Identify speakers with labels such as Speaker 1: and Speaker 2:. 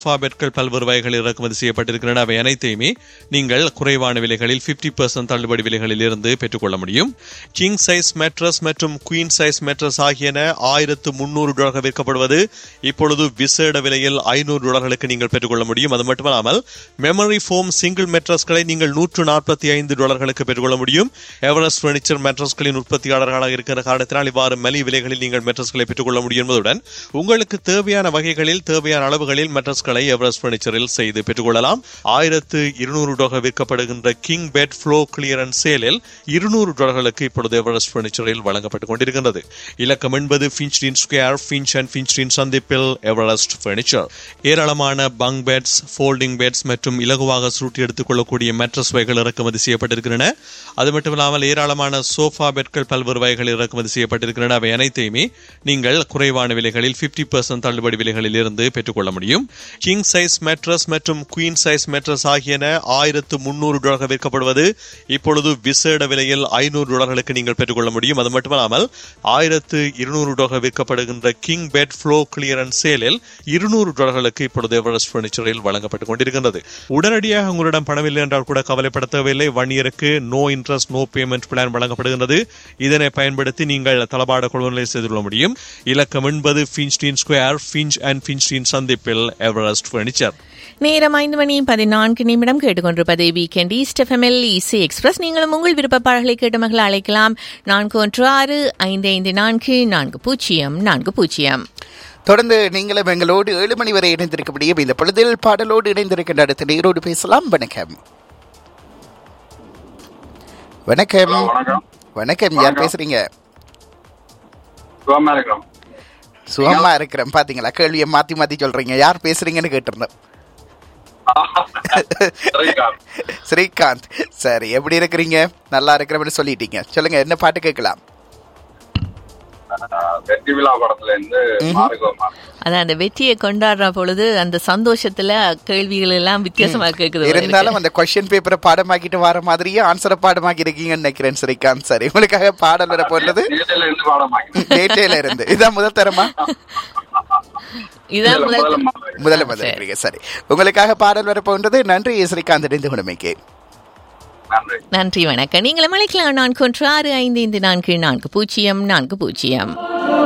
Speaker 1: பாபெட்கள் பல்வேறு வகைகளில் இறக்குமதி செய்யப்பட்டிருக்கின்றன அவை அனைத்தையுமே நீங்கள் குறைவான விலைகளில் 50% பர்சன்ட் தள்ளுபடி விலைகளில் இருந்து பெற்றுக்கொள்ள முடியும் கிங் சைஸ் மேட்ரஸ் மற்றும் குயின் சைஸ் மேட்ரஸ் ஆகியன ஆயிரத்து முன்னூறு டாலர்கள் விற்கப்படுவது இப்பொழுது விசேட விலையில் ஐநூறு டாலர்களுக்கு நீங்கள் பெற்றுக்கொள்ள முடியும் அது மட்டுமல்லாமல் மெமரி ஃபோம் சிங்கிள் மேட்ரஸ்களை நீங்கள் நூற்று நாற்பத்தி ஐந்து டாலர்களுக்கு பெற்றுக்கொள்ள முடியும் எவரெஸ்ட் பர்னிச்சர் மேட்ரஸ்களின் உற்பத்தியாளர்களாக இருக்கிற காரணத்தினால் இவ்வாறு மலி விலைகளில் நீங்கள் மேட்ரஸ்களை பெற்றுக்கொள்ள முடியும் என்பதுடன் உங்களுக்கு தேவையான வகைகளில் தேவையான அளவுகளில் மேட்ரஸ்களை எவரெஸ்ட் பர்னிச்சரில் செய்து பெற்றுக்கொள்ளலாம் ஆயிரத்து இருநூறு டாலர் விற்கப்படுகின்ற கிங் பெட் ஃப்ளோ கிளியரன்ஸ் சேலில் இருநூறு டாலர்களுக்கு இப்பொழுது எவரெஸ்ட் பர்னிச்சரில் வழங்கப்பட்டுக் கொண்டிருக்கின்றது இலக்கம் என்பது Finchdene square Finch and Finchdene சந்திப்பில் எவரெஸ்ட் பர்னிச்சர் ஏராளமான பங் பெட்ஸ் ஃபோல்டிங் பெட்ஸ் மற்றும் இலகுவாக சுருட்டி எடுத்துக் கொள்ளக்கூடிய மேட்ரஸ் வகைகள் இறக்குமதி செய்யப்பட்டிருக்கின்றன அது மட்டுமில்லாமல் ஏராளமான சோஃபா பெட்கள் பல்வேறு வகைகளில் இறக்குமதி செய்யப்பட்டிருக்கின்றன அவை அனைத்தையுமே நீங்கள் குறைவான விலைகளில் 50% பர்சன்ட் தள்ளுபடி விலைகளில் இருந்து பெற்றுக்கொள்ள முடியும் கிங் சைஸ் மேட்ரஸ் மற்றும் குயின் சைஸ் மேட்ரஸ் ஆகியன ஆயிரத்து முன்னூறு டாலர்கள் விற்கப்படுவது இப்பொழுது விசேட விலையில் ஐநூறு டாலர்களுக்கு நீங்கள் பெற்றுக்கொள்ள முடியும் அது மட்டுமல்லாமல் ஆயிரத்து இருநூறு டாலர் விற்கப்படுகின்ற கிங் பெட் ஃப்ளோ கிளியரன்ஸ் சேலில் இருநூறு டாலர்களுக்கு இப்பொழுது எவரெஸ்ட் பர்னிச்சரில் வழங்கப்பட்டுக் கொண்டிருக்கின்றது உடனடியாக உங்களிடம் பணமில்லை என்றால் கூட கவலைப்பட தேவையில்லை ஒன் இயருக்கு no interest no payment plan வழங்கப்படுகின்றது இதனை பயன்படுத்தி நீங்கள் தளபாட கொள்வனை செய்து கொள்ள முடியும் இலக்கம் என்பது Finchdene square Finch and Finchdene சந்திப்பில் எவரெஸ்ட் பர்னிச்சர்
Speaker 2: நேரம் ஐந்து மணி பதினான்கு நிமிடம் கேட்டுக்கொண்டிருப்பதை வீக்கெண்ட் ஈஸ்ட் எஃப்எம்எல் இசி எக்ஸ்பிரஸ் நீங்களும் உங்கள் விருப்ப பாடல்களை கேட்டு மகள் அழைக்கலாம் நான்கு ஒன்று ஆறு ஐந்து ஐந்து நான்கு நான்கு பூஜ்ஜியம் நான்கு பூஜ்ஜியம்
Speaker 3: தொடர்ந்து நீங்களும் எங்களோடு ஏழு மணி வரை இணைந்திருக்க முடியும் இந்த பொழுதில் பாடலோடு இணைந்திருக்கின்ற அடுத்த நேரோடு பேசலாம் வணக்கம் வணக்கம்
Speaker 4: வணக்கம்
Speaker 3: வணக்கம் யார்
Speaker 4: வணக்கம்.
Speaker 3: பேசுறீங்க
Speaker 4: சுகமா இருக்கிறோம்
Speaker 3: சுகமா இருக்கிறேன் பாத்தீங்களா கேள்வியை மாத்தி மாத்தி சொல்றீங்க யார் பேசுறீங்கன்னு கேட்டிருந்தேன்
Speaker 4: ஸ்ரீகாந்த்
Speaker 3: ஸ்ரீகாந்த் சரி எப்படி இருக்கிறீங்க நல்லா இருக்கிறவன்னு சொல்லிட்டீங்க சொல்லுங்க என்ன பாட்டு கேட்கலாம்
Speaker 4: ஆஹ் வெற்றி விழா படத்துல இருந்து மாறுகோமா
Speaker 2: அதான் அந்த வெற்றியை கொண்டாடுற பொழுது அந்த சந்தோஷத்துல கேள்விகள் எல்லாம் வித்தியாசமா கேக்குது
Speaker 3: இருந்தாலும் அந்த கொஸ்டின் பேப்பரை பாடமாக்கிட்டு வர மாதிரியே ஆன்சரை பாடமாக்கி இருக்கீங்கன்னு நினைக்கிறேன் ஸ்ரீகாந்த் சரி உங்களுக்காக பாடல் வர போன்றது
Speaker 4: நேற்றில இருந்து பாடமாக்கி
Speaker 3: டேட்டேல இருந்து இதான் முதல் தரமா
Speaker 2: இதான்
Speaker 4: முதல்ல
Speaker 2: முதல்
Speaker 4: முதல்ல
Speaker 3: முதல்ல முதல்ல இருக்கிறீங்க சரி உங்களுக்காக பாடல் வர போன்றது நன்றி ஸ்ரீகாந்த் இணைந்து உடமைக்கு
Speaker 4: நன்றி
Speaker 2: நன்றி வணக்கம் நீங்களும் அழைக்கலாம் நான்கு ஒன்று ஆறு ஐந்து ஐந்து நான்கு நான்கு பூஜ்ஜியம் நான்கு பூஜ்ஜியம்